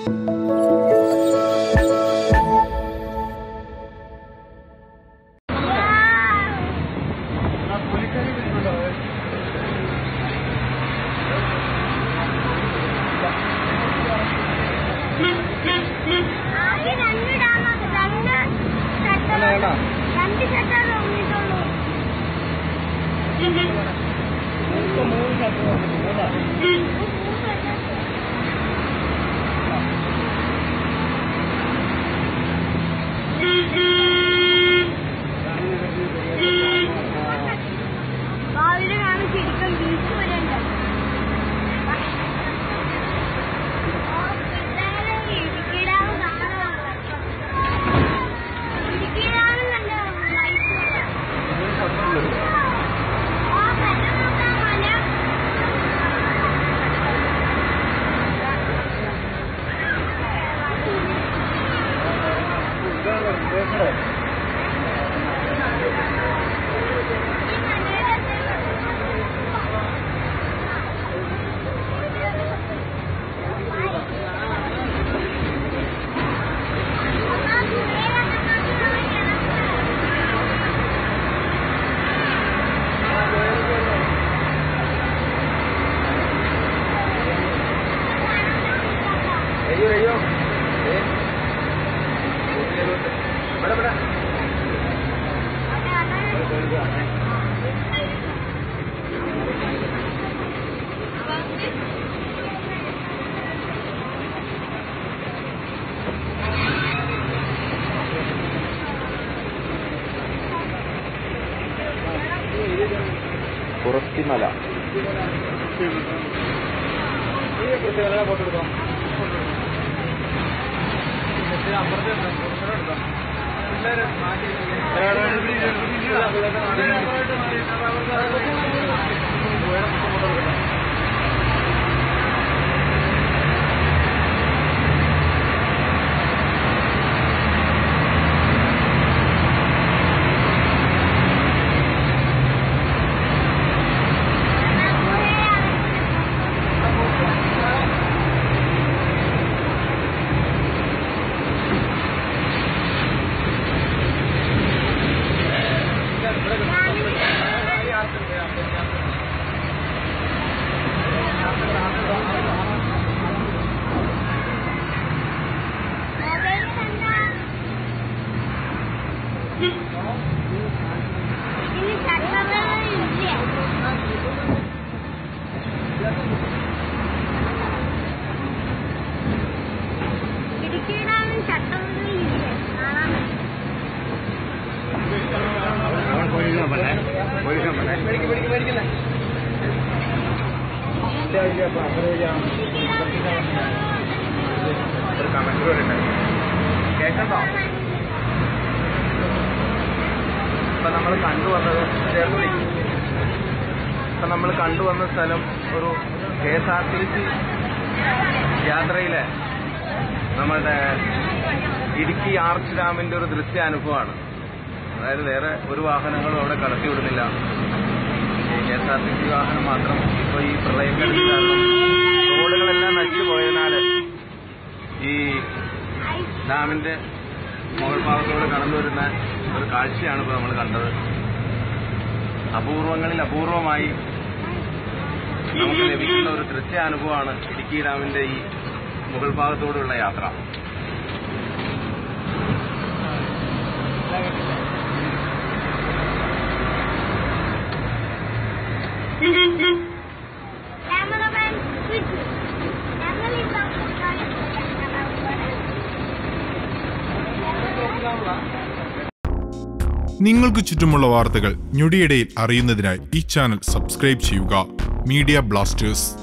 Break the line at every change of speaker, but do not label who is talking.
ആകെ രണ്ട് ഡാമാണ് രണ്ട് ഷട്ടർ രണ്ട് ഷട്ടർ തുറന്നിട്ടുള്ളൂ രാവിലെ കാണും ശരിക്കും ബീച്ച് വരെ ഉണ്ടാവും ഇടുക്കി ഡാം കാണാൻ ഇടുക്കി ഡാം കണ്ട ലൈറ്റ് ആ മല നോക്കാം മല ഈ
അയ്യോ അയ്യോ ഏ. ഇവിടെ ഇവിടെ കുറത്തിമല ഫോട്ടോ എടുക്കാം
ഇനി ചട്ടകൾ ഇല്ല ഇടുക്കിയിടാനും ചട്ടങ്ങൾ ഇല്ല കാണാൻ
ഒരു കമന്റ് വരട്ടെ കേൾക്കണ്ടോ ഇപ്പൊ നമ്മൾ കണ്ടുവന്നത് ചേർന്ന് നിൽക്കും ഇപ്പൊ നമ്മൾ കണ്ടുവന്ന സ്ഥലം ഒരു K S R T C യാത്രയിലെ നമ്മളുടെ ഇടുക്കി ആർച്ച് ഡാമിന്റെ ഒരു ദൃശ്യാനുഭവമാണ് അതായത് വേറെ ഒരു വാഹനങ്ങളും അവിടെ കടത്തിവിടുന്നില്ല K S R T C വാഹനം മാത്രം ഇപ്പൊ ഈ പ്രളയക്കെടുതി കാരണം റോഡുകളെല്ലാം നശിച്ചു പോയതിനാല് ഈ ഡാമിന്റെ മുകൾ ഭാഗത്തോടെ കടന്നു വരുന്ന ഒരു കാഴ്ചയാണ് ഇപ്പോൾ നമ്മൾ കണ്ടത് അപൂർവങ്ങളിൽ അപൂർവമായി നമുക്ക് ലഭിക്കുന്ന ഒരു ദൃശ്യാനുഭവമാണ് ഇടുക്കി ഡാമിന്റെ ഈ മുകൾ ഭാഗത്തോടുള്ള യാത്ര
ക്യാമറമാൻ സ്വിച്ച് ഞങ്ങൾ ഇപ്പം
നിങ്ങൾക്ക് ചുറ്റുമുള്ള വാർത്തകൾ ഞൊടിയിടയിൽ അറിയുന്നതിനായി ഈ ചാനൽ സബ്സ്ക്രൈബ് ചെയ്യുക മീഡിയ ബ്ലാസ്റ്റേഴ്സ്